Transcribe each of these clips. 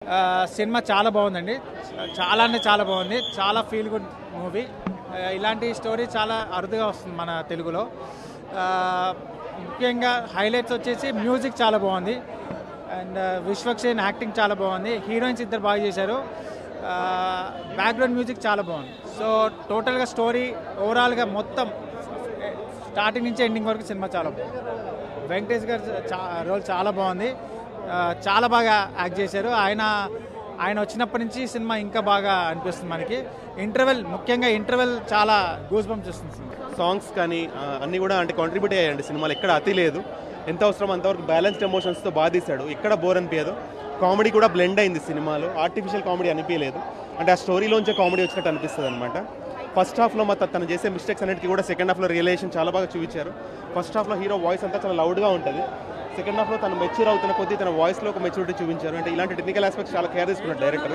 ఆ, సినిమా చాలా బాగుందండి చాలా అంటే చాలా బాగుంది చాలా ఫీల్ గుడ్ మూవీ ఆ, ఇలాంటి స్టోరీ చాలా అరుదుగా వస్తుంది మన తెలుగులో ఆ, ముఖ్యంగా హైలైట్స్ వచ్చేసి మ్యూజిక్ చాలా బాగుంది అండ్ విశ్వక్సేన్ యాక్టింగ్ చాలా బాగుంది హీరోయిన్స్ ఇద్దరు బాగా చేశారు బ్యాక్గ్రౌండ్ మ్యూజిక్ చాలా బాగుంది సో టోటల్గా స్టోరీ ఓవరాల్గా మొత్తం స్టార్టింగ్ నుంచి ఎండింగ్ వరకు సినిమా చాలా బాగుంది వెంకటేష్ గారు చా- రోల్ చాలా బాగుంది ఆ, చాలా బాగా యాక్ట్ చేశారు ఆయన ఆయన వచ్చినప్పటి నుంచి సినిమా ఇంకా బాగా అనిపిస్తుంది మనకి ఇంటర్వెల్ ముఖ్యంగా ఇంటర్వెల్ చాలా గూస్ బంప్స్ ఇస్తుంది సినిమా సాంగ్స్ కానీ ఆ, అన్నీ కూడా అంటే కాంట్రిబ్యూట్ అయ్యాయండి సినిమాలో ఎక్కడ అతి లేదు ఎంత అవసరం అంతవరకు బ్యాలెన్స్డ్ ఎమోషన్స్తో బాగా తీశాడు ఎక్కడ బోర్ అనిపించదు కామెడీ కూడా బ్లెండ్ అయింది సినిమాలో ఆర్టిఫిషియల్ కామెడీ అనిపించలేదు అంటే ఆ స్టోరీలోంచే కామెడీ వచ్చినట్టు అనిపిస్తుంది అనమాట ఫస్ట్ హాఫ్లో మొత్తం తను చేసే మిస్టేక్స్ అన్నిటికీ కూడా సెకండ్ హాఫ్లో రియలైజేషన్ చాలా బాగా చూపించారు ఫస్ట్ హాఫ్లో హీరో వాయిస్ అంతా చాలా లౌడ్గా ఉంటుంది సెకండ్ హాఫ్లో తను మెచ్యూర్ అవుతున్న కొద్దీ తన వాయిస్లో ఒక మెచ్యూరిటీ చూపించారు అంటే ఇలాంటి టెక్నికల్ ఆస్పెక్ట్స్ చాలా కేర్ తీసుకున్నారు director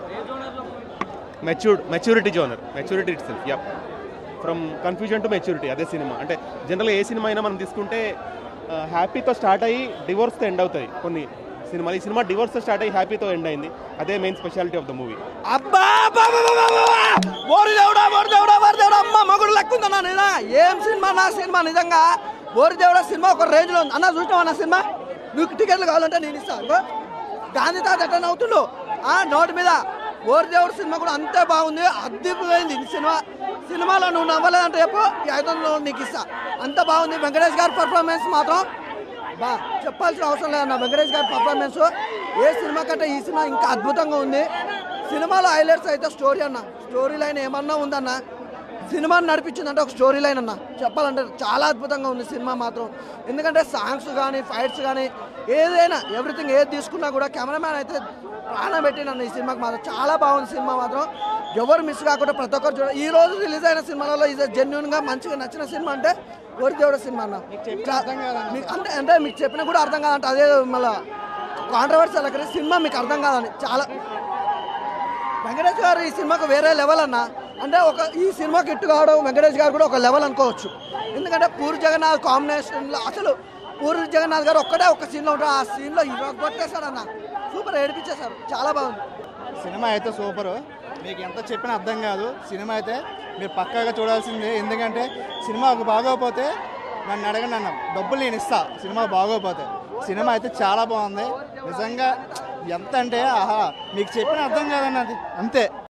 matured maturity genre maturity itself yup from confusion to maturity అదే సినిమా అంటే జనరల్గా ఏ సినిమా అయినా మనం తీసుకుంటే హ్యాపీతో స్టార్ట్ అయ్యి డివోర్స్తో ఎండ్ అవుతాయి కొన్ని సినిమాలు ఈ సినిమా డివోర్స్తో స్టార్ట్ అయ్యి హ్యాపీతో ఎండ్ అయింది అదే main speciality of the movie అబ్బా అబ్బా, అబ్బా, అబ్బా, అబ్బా, అబ్బా! ఓరి దేవుడా ఓరి దేవుడా ఓరి దేవుడా అమ్మ మగుడు లెక్కుందన్నా నేనా ఏం సినిమా నా సినిమా నిజంగా ఓరి దేవుడా సినిమా ఒక రేంజ్ లో ఉంది అన్న చూసినావా నా సినిమా నీకు టికెట్లు కావాలంటే నేను ఇస్తాను ఇగో. గాంధీ తాత ఎట్లా నవ్వుతుండు ఆ నోటి మీద ఓరి దేవుడు సినిమా కూడా అంతే బాగుంది అద్దెపోయింది ఈ సినిమా సినిమాలో నువ్వు నవ్వలేదంటే చెప్పు ఈ ఐదు వందలు నీకు ఇస్తా అంత బాగుంది వెంకటేష్ గారి పర్ఫార్మెన్స్ మాత్రం బా చెప్పాల్సిన అవసరం లేదన్న వెంకటేష్ గారి పర్ఫార్మెన్స్ ఏ సినిమా కంటే ఈ సినిమా ఇంకా అద్భుతంగా ఉంది సినిమాలో హైలైట్స్ అయితే స్టోరీ అన్న స్టోరీ లైన్ ఏమన్నా ఉందన్న సినిమాని నడిపించిందంటే ఒక స్టోరీ లైన్ అన్న చెప్పాలంటే చాలా అద్భుతంగా ఉంది సినిమా మాత్రం ఎందుకంటే సాంగ్స్ కానీ ఫైట్స్ కానీ ఏదైనా ఎవ్రీథింగ్ ఏది తీసుకున్నా కూడా కెమెరామ్యాన్ అయితే ప్రాణం పెట్టినన్న ఈ సినిమాకి మాత్రం చాలా బాగుంది సినిమా మాత్రం ఎవరు మిస్ కాకుండా ప్రతి ఒక్కరు చూడ ఈ రోజు రిలీజ్ అయిన సినిమాలలో ఇది జెన్యున్ గా మంచిగా నచ్చిన సినిమా అంటే ఓరి దేవుడ సినిమా అన్న మీకు అంటే అంటే మీకు చెప్పినా కూడా అర్థం కాదంటే అదే మళ్ళీ కాంట్రవర్సీ అక్కడ సినిమా మీకు అర్థం కాదని చాలా వెంకటేష్ గారు ఈ సినిమాకు వేరే లెవెల్ అన్న అంటే ఒక ఈ సినిమాకి ఇట్టు కావడం వెంకటేష్ గారు కూడా ఒక లెవెల్ అనుకోవచ్చు ఎందుకంటే పూరి జగన్నాథ్ కాంబినేషన్లో అసలు పూరి జగన్నాథ్ గారు ఒక్కటే ఒక సీన్లో ఉంటారు ఆ సీన్లో కొట్టేశాడు అన్న సూపర్ ఏడిపించేశారు చాలా బాగుంది సినిమా అయితే సూపర్ మీకు ఎంత చెప్పినా అర్థం కాదు సినిమా అయితే మీరు పక్కాగా చూడాల్సిందే ఎందుకంటే సినిమా ఒక బాగోకపోతే నన్ను అడగండి అన్న డబ్బులు నేను ఇస్తా సినిమా బాగోకపోతే సినిమా అయితే చాలా బాగుంది నిజంగా ఎంత అంటే ఆహా మీకు చెప్పిన అర్థం కాదన్నది అంతే